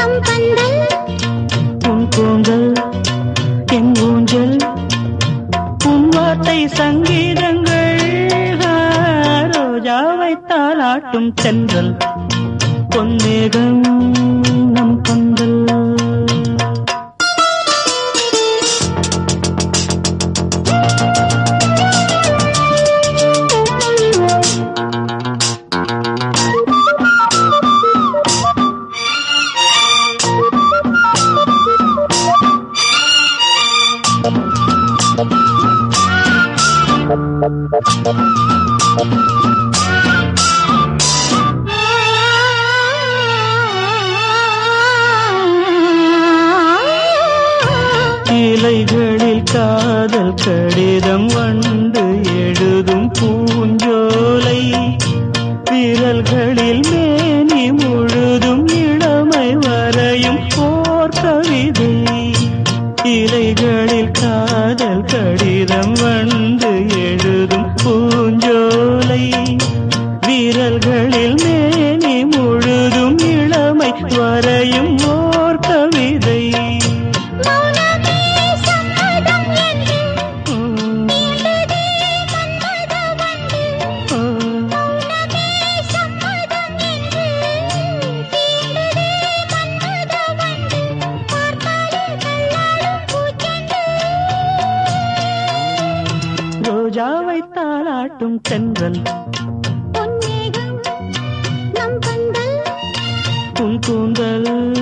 நம் பந்தல் உன் கூந்தல் என் ஊஞ்சல் உன் வார்த்தை சங்கீதங்கள் ஆ, ரோஜாவை தாளாட்டும் தென்றல் பொன்னேகம் நம் பந்தல் இலைகளில் காதல் கடிதம் வந்து எழுதும் பூஞ்சோலை விரல்களில் மேனி முழுதும் இளமை வரையும் போர் கவிதை இலைகளில் காதல் கடிதம் வந்து எழுதும் பூஞ்சோலை விரல்களில் மேனி முழுதும் இளமை வரையும் ஓர் கவிதை மௌனமே சம்மதம் என்று உம், தீண்டதே மன்மத வண்டு உம். மௌனமே சம்மதம் என்று தீண்டதே மன்மத வண்டு பார்த்தாலே கல்லாடும் பூச்செண்டு ரோஜாவை தாளாட்டும் தென்றல் பொன்னேகம் நம் பந்தல் உன் கூந்தல்